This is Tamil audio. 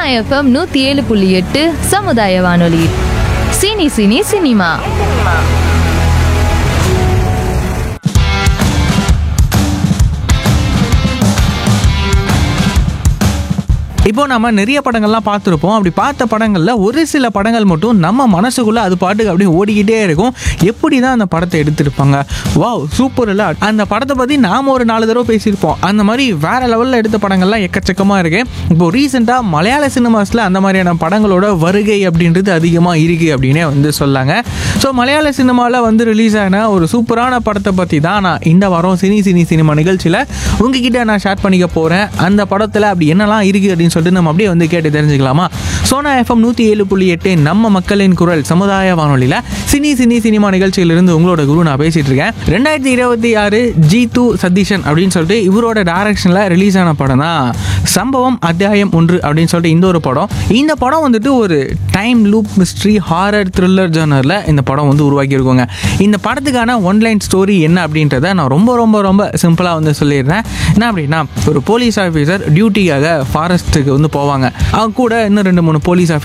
எஃப்எம் நூற்றி ஏழு புள்ளி எட்டு சமுதாய வானொலி சினி சினி சினிமா இப்போ நம்ம நிறைய படங்கள்லாம் பார்த்துருப்போம் அப்படி பார்த்த படங்களில் ஒரு சில படங்கள் மட்டும் நம்ம மனசுக்குள்ளே அது பாட்டுக்கு அப்படியே ஓடிக்கிட்டே இருக்கும் எப்படி தான் அந்த படத்தை எடுத்திருப்பாங்க வாவ் சூப்பர் இல்லை அந்த படத்தை பற்றி நாம் ஒரு நாலு தடவை பேசியிருப்போம் அந்த மாதிரி வேற லெவலில் எடுத்த படங்கள்லாம் எக்கச்சக்கமாக இருக்கு இப்போ ரீசெண்டாக மலையாள சினிமாஸில் அந்த மாதிரியான படங்களோட வருகை அப்படின்றது அதிகமாக இருக்கு அப்படின்னே வந்து சொல்லாங்க ஸோ மலையாள சினிமாவில் வந்து ரிலீஸ் ஆன ஒரு சூப்பரான படத்தை பற்றி தான் நான் இந்த வாரம் சினி சினி சினிமா நிகழ்ச்சியில் உங்ககிட்ட நான் ஷேர் பண்ணிக்க போகிறேன் அந்த படத்தில் அப்படி என்னெல்லாம் இருக்குது அப்படின்னு சொல்லிட்டு நம்ம அப்படியே வந்து கேட்டு தெரிஞ்சுக்கலாமா சோனா எஃப்எம் நூற்றி ஏழு புள்ளி எட்டு நம்ம மக்களின் குரல் சமுதாய வானொலியில் சினி சினி சினிமா நிகழ்ச்சியிலிருந்து உங்களோட குரு நான் பேசிட்டு இருக்கேன் ரெண்டாயிரத்தி இருபத்தி ஆறு ஜி டூ சதீஷன் அப்படின்னு சொல்லிட்டு இவரோட டைரக்ஷனில் ரிலீஸ் ஆன படம் தான் சம்பவம் அத்தியாயம் ஒன்று அப்படின்னு சொல்லிட்டு இந்த ஒரு படம் இந்த படம் வந்துட்டு ஒரு time loop mystery horror thriller ஜானரில் இந்த படம் வந்து உருவாக்கியிருக்கோங்க இந்த படத்துக்கான ஒன்லைன் ஸ்டோரி என்ன அப்படின்றத நான் ரொம்ப ரொம்ப ரொம்ப சிம்பிளாக வந்து சொல்லிடுறேன் என்ன அப்படின்னா ஒரு போலீஸ் ஆஃபீஸர் டியூட்டிக்காக ஃபாரஸ்ட்டுக்கு வந்து போவாங்க அவங்க கூட இன்னும் ரெண்டு மூணு போலீஸ் ஆஃபீஸர்